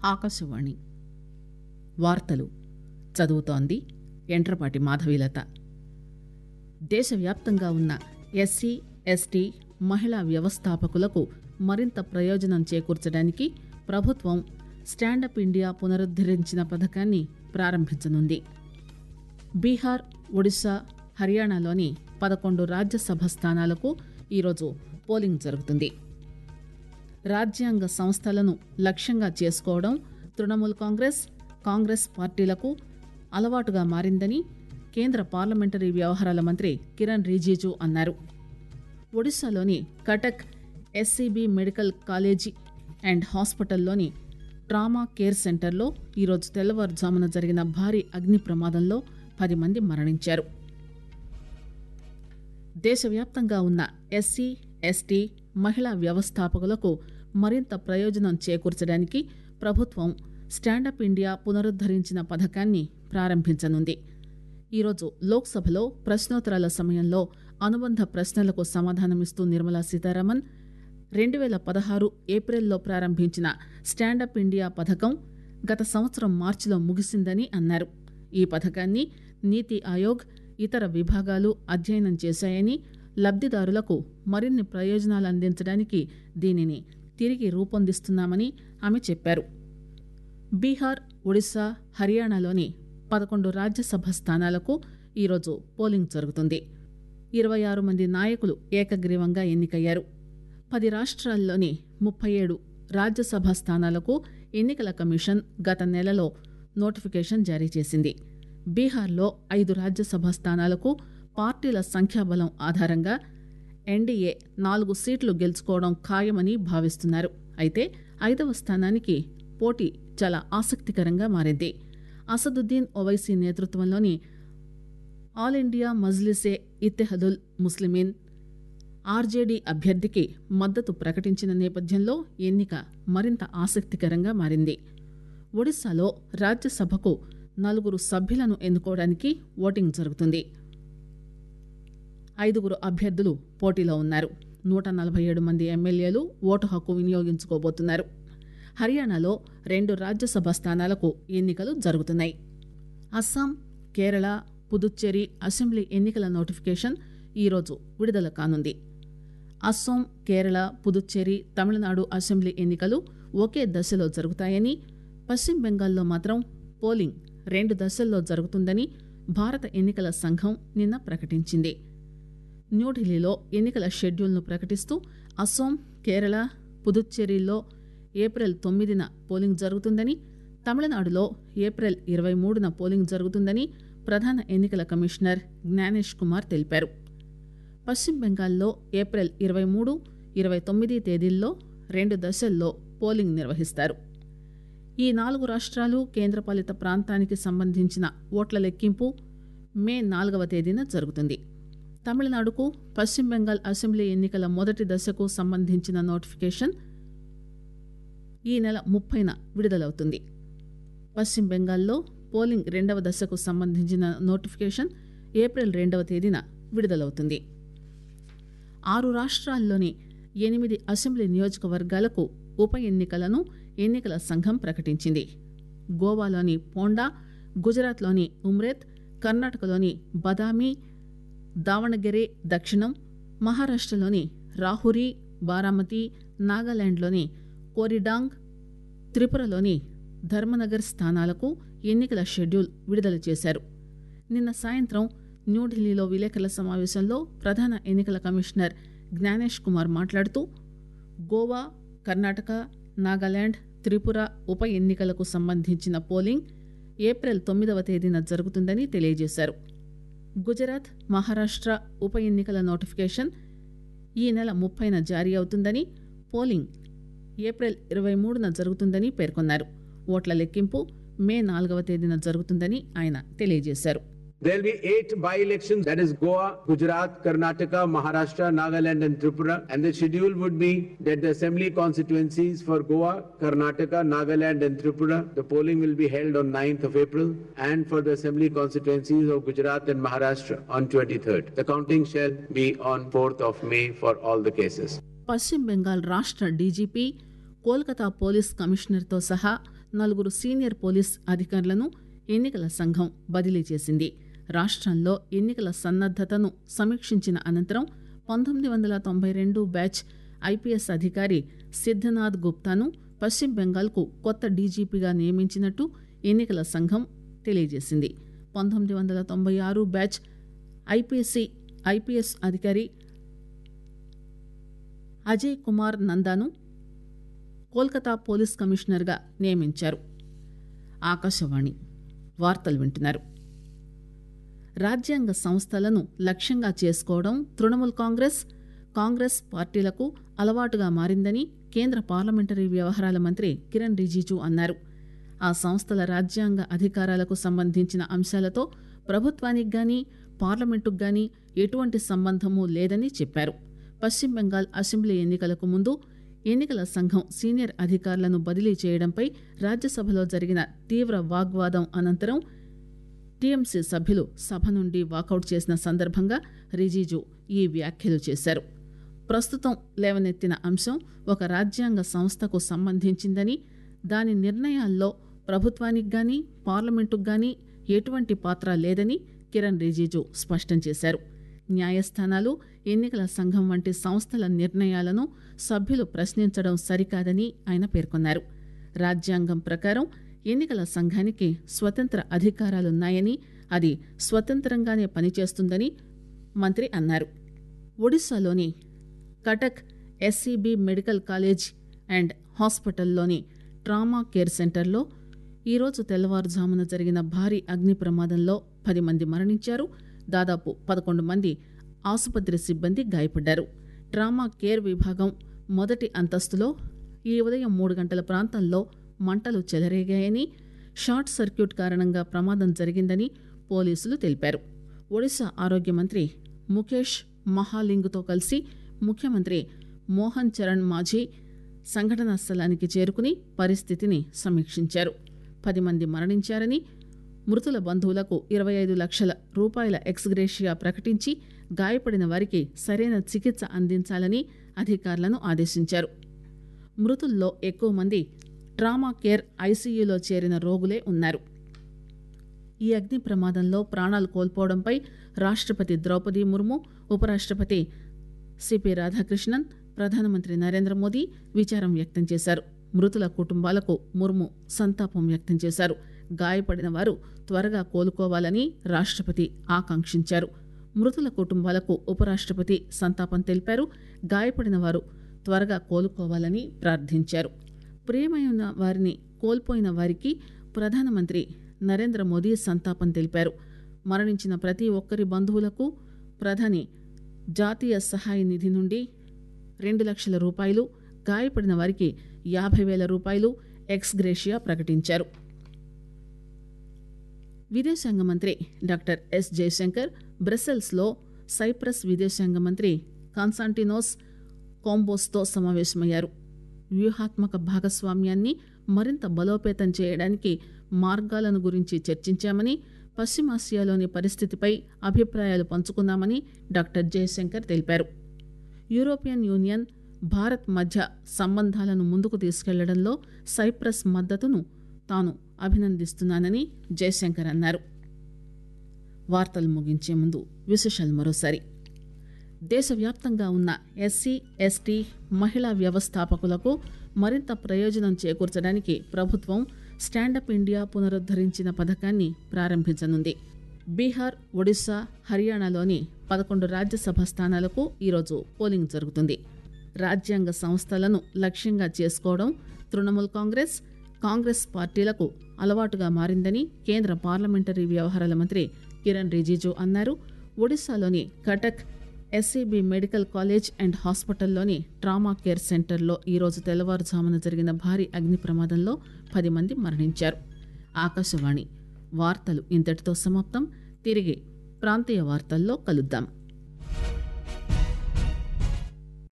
ఆకాశవాణి వార్తలు చదువుతోంది ఎంట్రపాటి మాధవీలత దేశవ్యాప్తంగా ఉన్న ఎస్సీ ఎస్టీ మహిళా వ్యవస్థాపకులకు మరింత ప్రయోజనం చేకూర్చడానికి ప్రభుత్వం స్టాండప్ ఇండియా పునరుద్దరించిన పథకాన్ని ప్రారంభించనుంది బీహార్ ఒడిశా హర్యానాలోని పదకొండు రాజ్యసభ స్థానాలకు ఈరోజు పోలింగ్ జరుగుతుంది రాజ్యాంగ సంస్థలను లక్ష్యంగా చేసుకోవడం తృణమూల్ కాంగ్రెస్ కాంగ్రెస్ పార్టీలకు అలవాటుగా మారిందని కేంద్ర పార్లమెంటరీ వ్యవహారాల మంత్రి కిరణ్ రిజిజు అన్నారు ఒడిశాలోని Cuttack SCB medical college and హాస్పిటల్లోని ట్రామా కేర్ సెంటర్లో ఈరోజు తెల్లవారుజామున జరిగిన భారీ అగ్ని ప్రమాదంలో పది మంది మరణించారు దేశవ్యాప్తంగా ఉన్న ఎస్సీ ఎస్టీ మహిళా వ్యవస్థాపకులకు మరింత ప్రయోజనం చేకూర్చడానికి ప్రభుత్వం స్టాండప్ ఇండియా పునరుద్దరించిన పథకాన్ని ప్రారంభించనుంది ఈరోజు లోక్సభలో ప్రశ్నోత్తరాల సమయంలో అనుబంధ ప్రశ్నలకు సమాధానమిస్తూ నిర్మలా సీతారామన్ రెండు వేల పదహారు ఏప్రిల్లో ప్రారంభించిన స్టాండప్ ఇండియా పథకం గత సంవత్సరం మార్చిలో ముగిసిందని అన్నారు ఈ పథకాన్ని నీతి ఆయోగ్ ఇతర విభాగాలు అధ్యయనం చేశాయని లబ్దిదారులకు మరిన్ని ప్రయోజనాలు అందించడానికి దీనిని తిరిగి రూపొందిస్తున్నామని ఆమె చెప్పారు బీహార్ ఒడిశా హర్యానాలోని పదకొండు రాజ్యసభ స్థానాలకు ఈరోజు పోలింగ్ జరుగుతుంది ఇరవై ఆరు మంది నాయకులు ఏకగ్రీవంగా ఎన్నికయ్యారు పది రాష్ట్రాల్లోని ముప్పై ఏడు రాజ్యసభ స్థానాలకు ఎన్నికల కమిషన్ గత నెలలో నోటిఫికేషన్ జారీ చేసింది బీహార్లో ఐదు రాజ్యసభ స్థానాలకు పార్టీల సంఖ్యాబలం ఆధారంగా ఎన్డీఏ నాలుగు సీట్లు గెలుచుకోవడం ఖాయమని భావిస్తున్నారు అయితే ఐదవ స్థానానికి పోటీ చాలా ఆసక్తికరంగా మారింది అసదుద్దీన్ ఓవైసీ నేతృత్వంలోని all India Majlise Ittehadul Muslimeen RJD అభ్యర్థికి మద్దతు ప్రకటించిన నేపథ్యంలో ఎన్నిక మరింత ఆసక్తికరంగా మారింది ఒడిశాలో రాజ్యసభకు నలుగురు సభ్యులను ఎన్నుకోవడానికి ఓటింగ్ జరుగుతుంది ఐదుగురు అభ్యర్థులు పోటీలో ఉన్నారు నూట నలభై ఏడు మంది ఎమ్మెల్యేలు ఓటు హక్కు వినియోగించుకోబోతున్నారు హర్యానాలో రెండు రాజ్యసభ స్థానాలకు ఎన్నికలు జరుగుతున్నాయి అస్సాం కేరళ పుదుచ్చేరి అసెంబ్లీ ఎన్నికల నోటిఫికేషన్ ఈరోజు విడుదల కానుంది అస్సాం కేరళ పుదుచ్చేరి తమిళనాడు అసెంబ్లీ ఎన్నికలు ఒకే దశలో జరుగుతాయని పశ్చిమ బెంగాల్లో మాత్రం పోలింగ్ రెండు దశల్లో జరుగుతుందని భారత ఎన్నికల సంఘం నిన్న ప్రకటించింది న్యూఢిల్లీలో ఎన్నికల షెడ్యూల్ను ప్రకటిస్తూ అస్సాం కేరళ పుదుచ్చేరిలో ఏప్రిల్ తొమ్మిదిన పోలింగ్ జరుగుతుందని తమిళనాడులో ఏప్రిల్ ఇరవై మూడున పోలింగ్ జరుగుతుందని ప్రధాన ఎన్నికల కమిషనర్ జ్ఞానేష్ కుమార్ తెలిపారు పశ్చిమ బెంగాల్లో ఏప్రిల్ ఇరవై మూడు ఇరవై తొమ్మిది తేదీల్లో రెండు దశల్లో పోలింగ్ నిర్వహిస్తారు ఈ నాలుగు రాష్ట్రాలు కేంద్రపాలిత ప్రాంతానికి సంబంధించిన ఓట్ల లెక్కింపు మే నాలుగవ తేదీన జరుగుతుంది తమిళనాడుకు పశ్చిమ బెంగాల్ అసెంబ్లీ ఎన్నికల మొదటి దశకు సంబంధించిన నోటిఫికేషన్ ఈ నెల ముప్పైన విడుదలవుతుంది పశ్చిమ బెంగాల్లో పోలింగ్ రెండవ దశకు సంబంధించిన నోటిఫికేషన్ ఏప్రిల్ రెండవ తేదీన విడుదలవుతుంది ఆరు రాష్ట్రాల్లోని ఎనిమిది అసెంబ్లీ నియోజకవర్గాలకు ఉప ఎన్నికలను ఎన్నికల సంఘం ప్రకటించింది గోవాలోని పోండా గుజరాత్లోని ఉమ్రేత్ కర్ణాటకలోని బదామి దావణగిరి దక్షిణం మహారాష్ట్రలోని రాహురి బారామతి నాగాలాండ్లోని కోరిడాంగ్ త్రిపురలోని ధర్మనగర్ స్థానాలకు ఎన్నికల షెడ్యూల్ విడుదల చేశారు నిన్న సాయంత్రం న్యూఢిల్లీలో విలేకరుల సమావేశంలో ప్రధాన ఎన్నికల కమిషనర్ జ్ఞానేష్ కుమార్ మాట్లాడుతూ గోవా కర్ణాటక నాగాలాండ్ త్రిపుర ఉప ఎన్నికలకు సంబంధించిన పోలింగ్ ఏప్రిల్ తొమ్మిదవ తేదీన జరుగుతుందని తెలియజేశారు గుజరాత్ మహారాష్ట్ర ఉప ఎన్నికల నోటిఫికేషన్ ఈ నెల ముప్పైన జారీ అవుతుందని పోలింగ్ ఏప్రిల్ ఇరవై మూడున జరుగుతుందని పేర్కొన్నారు ఓట్ల లెక్కింపు మే నాలుగవ తేదీన జరుగుతుందని ఆయన తెలియజేశారు There'll be eight by-elections, that is Goa, Gujarat, Karnataka, Maharashtra, Nagaland and Tripura. And the schedule would be that the assembly constituencies for Goa, Karnataka, Nagaland and Tripura, the polling will be held on 9th of April. And for the assembly constituencies of Gujarat and Maharashtra on 23rd. The counting shall be on 4th of May for all the cases. పశ్చిమ బెంగాల్ రాష్ట్ర DGP Kolkata police కమిషనర్తో సహా నలుగురు senior police అధికారులను ఎన్నికల సంఘం బదిలీ చేసింది రాష్ట్రంలో ఎన్నికల సన్నద్దతను సమీక్షించిన అనంతరం పంతొమ్మిది వందల తొంభై రెండు బ్యాచ్ ఐపీఎస్ అధికారి సిద్దనాథ్ గుప్తాను పశ్చిమ బెంగాల్కు కొత్త డీజీపీగా నియమించినట్టు ఎన్నికల సంఘం తెలియజేసింది పంతొమ్మిది వందల తొంభై ఆరు బ్యాచ్ ఐపీఎస్సీ ఐపీఎస్ అధికారి అజయ్ కుమార్ నందాను కోల్కతా పోలీస్ కమిషనర్గా నియమించారు ఆకాశవాణి వార్తలు వింటున్నారు రాజ్యాంగ సంస్థలను లక్ష్యంగా చేసుకోవడం తృణమూల్ కాంగ్రెస్ కాంగ్రెస్ పార్టీలకు అలవాటుగా మారిందని కేంద్ర పార్లమెంటరీ వ్యవహారాల మంత్రి కిరణ్ రిజిజు అన్నారు ఆ సంస్థల రాజ్యాంగ అధికారాలకు సంబంధించిన అంశాలతో ప్రభుత్వానికి గాని పార్లమెంటుకు గాని ఎటువంటి సంబంధమూ లేదని చెప్పారు పశ్చిమ బెంగాల్ అసెంబ్లీ ఎన్నికలకు ముందు ఎన్నికల సంఘం సీనియర్ అధికారులను బదిలీ చేయడంపై రాజ్యసభలో జరిగిన తీవ్ర వాగ్వాదం అనంతరం టీఎంసీ సభ్యులు సభ నుండి వాకౌట్ చేసిన సందర్భంగా రిజిజు ఈ వ్యాఖ్యలు చేశారు ప్రస్తుతం లేవనెత్తిన అంశం ఒక రాజ్యాంగ సంస్థకు సంబంధించిందని దాని నిర్ణయాల్లో ప్రభుత్వానికి గాని పార్లమెంటుకు గాని ఎటువంటి పాత్ర లేదని కిరణ్ రిజిజు స్పష్టం చేశారు న్యాయస్థానాలు ఎన్నికల సంఘం వంటి సంస్థల నిర్ణయాలను సభ్యులు ప్రశ్నించడం సరికాదని ఆయన పేర్కొన్నారు రాజ్యాంగం ప్రకారం ఎన్నికల సంఘానికి స్వతంత్ర అధికారాలున్నాయని అది స్వతంత్రంగానే పనిచేస్తుందని మంత్రి అన్నారు ఒడిశాలోని Cuttack SCB medical college and హాస్పిటల్లోని ట్రామా కేర్ సెంటర్లో ఈరోజు తెల్లవారుజామున జరిగిన భారీ అగ్ని ప్రమాదంలో పది మంది మరణించారు దాదాపు పదకొండు మంది ఆసుపత్రి సిబ్బంది గాయపడ్డారు ట్రామా కేర్ విభాగం మొదటి అంతస్తులో ఈ ఉదయం మూడు గంటల ప్రాంతంలో మంటలు చెలరేగాయని షార్ట్ సర్క్యూట్ కారణంగా ప్రమాదం జరిగిందని పోలీసులు తెలిపారు ఒడిశా ఆరోగ్య మంత్రి ముఖేష్ మహాలింగ్తో కలిసి ముఖ్యమంత్రి మోహన్ చరణ్ మాఝీ సంఘటనా స్థలానికి చేరుకుని పరిస్థితిని సమీక్షించారు పది మంది మరణించారని మృతుల బంధువులకు ఇరవై ఐదు లక్షల రూపాయల ఎక్స్గ్రేషియా ప్రకటించి గాయపడిన వారికి సరైన చికిత్స అందించాలని అధికారులను ఆదేశించారు మృతుల్లో ఎక్కువ మంది ట్రామా కేర్ ఐసీయూలో చేరిన రోగులే ఉన్నారు ఈ అగ్ని ప్రమాదంలో ప్రాణాలు కోల్పోవడంపై రాష్ట్రపతి ద్రౌపది ముర్ము ఉపరాష్ట్రపతి సిపి రాధాకృష్ణన్ ప్రధానమంత్రి నరేంద్ర మోదీ విచారం వ్యక్తం చేశారు మృతుల కుటుంబాలకు ముర్ము సంతాపం వ్యక్తం చేశారు గాయపడిన వారు త్వరగా కోలుకోవాలని రాష్ట్రపతి ఆకాంక్షించారు మృతుల కుటుంబాలకు ఉపరాష్ట్రపతి సంతాపం తెలిపారు గాయపడిన వారు త్వరగా కోలుకోవాలని ప్రార్థించారు ప్రియమైన వారిని కోల్పోయిన వారికి ప్రధానమంత్రి నరేంద్ర మోదీ సంతాపం తెలిపారు మరణించిన ప్రతి ఒక్కరి బంధువులకు ప్రధాని జాతీయ సహాయ నిధి నుండి రెండు లక్షల రూపాయలు గాయపడిన వారికి యాభై వేల రూపాయలు ఎక్స్గ్రేషియా ప్రకటించారు విదేశాంగ మంత్రి డాక్టర్ ఎస్ జయశంకర్ బ్రసెల్స్లో సైప్రస్ విదేశాంగ మంత్రి కాన్సాంటినోస్ కోంబోస్తో సమావేశమయ్యారు వ్యూహాత్మక భాగస్వామ్యాన్ని మరింత బలోపేతం చేయడానికి మార్గాలను గురించి చర్చించామని పశ్చిమాసియాలోని పరిస్థితిపై అభిప్రాయాలు పంచుకున్నామని డాక్టర్ జయశంకర్ తెలిపారు యూరోపియన్ యూనియన్ భారత్ మధ్య సంబంధాలను ముందుకు తీసుకెళ్లడంలో సైప్రస్ మద్దతును తాను అభినందిస్తున్నానని జయశంకర్ అన్నారు వార్తలు ముగించే ముందు విశేషాలు మరోసారి దేశవ్యాప్తంగా ఉన్న ఎస్సీ ఎస్టీ మహిళా వ్యవస్థాపకులకు మరింత ప్రయోజనం చేకూర్చడానికి ప్రభుత్వం స్టాండప్ ఇండియా పునరుద్దరించిన పథకాన్ని ప్రారంభించనుంది బీహార్ ఒడిశా హర్యానాలోని పదకొండు రాజ్యసభ స్థానాలకు ఈరోజు పోలింగ్ జరుగుతుంది రాజ్యాంగ సంస్థలను లక్ష్యంగా చేసుకోవడం తృణమూల్ కాంగ్రెస్ కాంగ్రెస్ పార్టీలకు అలవాటుగా మారిందని కేంద్ర పార్లమెంటరీ వ్యవహారాల మంత్రి కిరణ్ రిజిజు అన్నారు ఒడిశాలోని Cuttack SCB medical college and హాస్పిటల్లోని ట్రామా కేర్ సెంటర్లో ఈరోజు తెల్లవారుజామున జరిగిన భారీ అగ్ని ప్రమాదంలో పది మంది మరణించారు ఆకాశవాణి వార్తలు ఇంతటితో సమాప్తం తిరిగి ప్రాంతీయ వార్తల్లో కలుద్దాం